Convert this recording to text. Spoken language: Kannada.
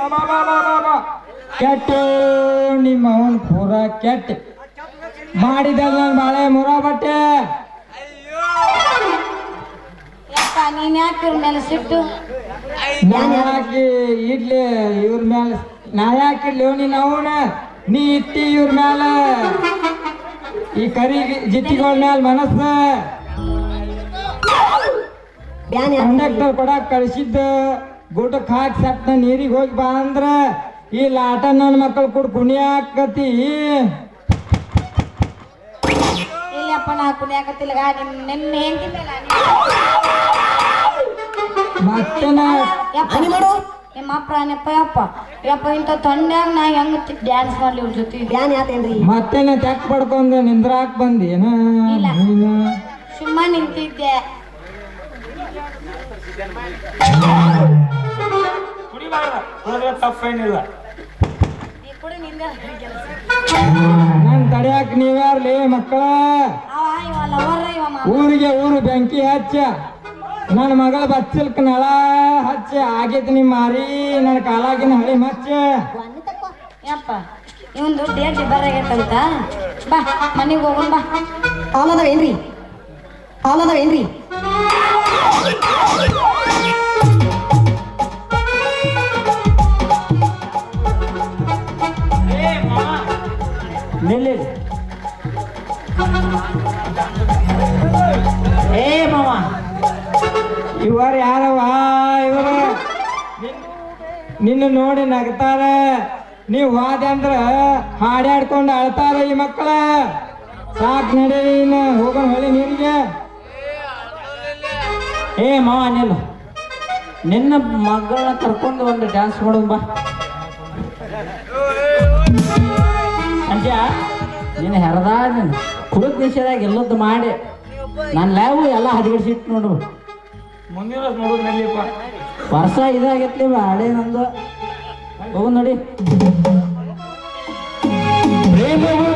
ಬಾ ಬಾ ಬಾ ಬಾ ಬಾ ಕೆಟ್ಟ ನಿಮ್ಮ ಅವನ್ ಪೂರ ಕೆಟ್ಟ ಮಾಡಿದ ನನ್ ಬಾಳೆ ಮುರ ಬಟ್ಟೆ ಯಪ್ಪ ನೀನ್ ಯಾಕೆ ಇವ್ರ ಮೇಲೆ ಸಿಟ್ಟು ನಾ ಯಾಕೆ ಇಡ್ಲಿ ಇವ್ರ ಮ್ಯಾಲ ನಾ ಯಾಕೆ ಇಡ್ಲಿ ನೀನ್ ಅವನ ನೀ ಇಟ್ಟಿ ಇವ್ರ ಮ್ಯಾಲ ಈ ಕರಿ ಜಿಟ್ಟಿಗಳ ಮ್ಯಾಲ ಮನಸ್ಸ ಬ್ಯಾನ್ ಯಾಕೆ ಕಂಡಕ್ಟರ್ ಕೊಡಕ್ ಕಳ್ಸಿದ್ದ ಗುಟಕ್ ಹಾಕಿ ಸಟ್ನ ನೀರಿಗೆ ಹೋಗಿ ಬಾ ಅಂದ್ರ ಈ ಲಾಟ ನನ್ನ ಮಕ್ಕಳು ಕೂಡ ಕುಣಿಯಾಕತಿ ಇಲ್ಲಪ್ಪ ನಾ ಕುಣಿಯಾಕತ್ತಿಲ್ಲ ಗಾ ನಿಮ್ ನಿನ್ನ ಹೆಂಡತಿ ಮೇಲೆ ಮತ್ತೆ ನಾ ಯಪ್ಪ ಹನಿ ಮಾಡು ನಿಮ್ಮ ಅಪ್ಪ ಅನಪ್ಪ ಯಪ್ಪ ಯಪ್ಪ ಇಂಥ ತೊಂಡ್ಯಾಗ ನಾ ಹೆಂಗ್ ಡ್ಯಾನ್ಸ್ ಮಾಡ್ಲಿ ಇವ್ರ ಜೊತೆ ಬ್ಯಾನ್ ಯಾತೇನ್ರಿ ಮತ್ತೆ ನಾ ತೆಕ್ ಪಡ್ಕೊಂಡ ನಿಂದ್ರಾಕ್ ಬಂದೇನ ಇಲ್ಲ. ನೀನು ಸುಮ್ಮ ನಿಂತಿದ್ದೆ ತಪ್ಪೇನಿಲ್ಲ ಈ ಕುಡಿ ನಿಂದೆ ಕೆಲಸ ನನ್ ತಡ್ಯಾಕ ನೀವ್ಯಾರ್ಲಿ ಮಕ್ಕಳ ಅವ ಇವ ಲವರ್ ಇವ ಮಾಮ ಊರಿಗೆ ಊರು ಬೆಂಕಿ ಹಚ್ಚ ನನ್ನ ಮಗಳ ಬಚ್ಚಲ್ಕ ನಳ ಹಚ್ಚ ಆಗೈತಿ ನಿಮ್ಮ ಮಾರಿ ನನ್ನ ಕಾಲಾಗಿನ ಹಳಿ ಮಚ್ಚ ಯಪ್ಪ ಇವಂದು ಡೇಟ್ ಬರಾಗೈತಂತ ಬಾ ಮನೆಗೆ ಹೋಗೋಣ ಬಾ ಹಾಲ್ ಅದಾವೇನ್ರಿ ಹಾಲ್ ಅದಾವೇನ್ರಿ ನಿಲ್ಲಿ ಏ ಮಾವ ಇವರು ಯಾರವ ಇವರು ನಿನ್ನ ನೋಡಿ ನಗ್ತಾರ ನೀವು ಹೋದೆ ಅಂದ್ರ ಹಾಡ್ಯಾಡ್ಕೊಂಡು ಅಳ್ತಾರ ಈ ಮಕ್ಕಳ ಸಾಕ್ ನಡಿ ಇನ್ನು ಹೋಗೋಣ ಹೊಳಿ ನೀರಿಗೆ ಏ ಮಾವ ನಿಲ್ಲು ನಿನ್ನ ಮಗಳನ್ನ ಕರ್ಕೊಂಡು ಒಂದು ಡ್ಯಾನ್ಸ್ ಮಾಡೋಣ ಬಾ ಅಂಜ ನೀನು ಹೆರದ ನೀನು ಕುಡಿದ ನಿಷೇಧಾಗ ಎಲ್ಲದ್ದು ಮಾಡಿ ನನ್ನ ಲ್ಯಾಬು ಎಲ್ಲ ಹದಿಗೆಡ್ಸಿಟ್ಟು ನೋಡು ಮುಂದಿನ ನೋಡು ನಲ್ಲಿಪ್ಪ ವರ್ಷ ಇದಾಗೈತ್ಲಿ ಹಳೆ ನಂದು ಹೋಗು ನೋಡಿ ಪ್ರೇಮವು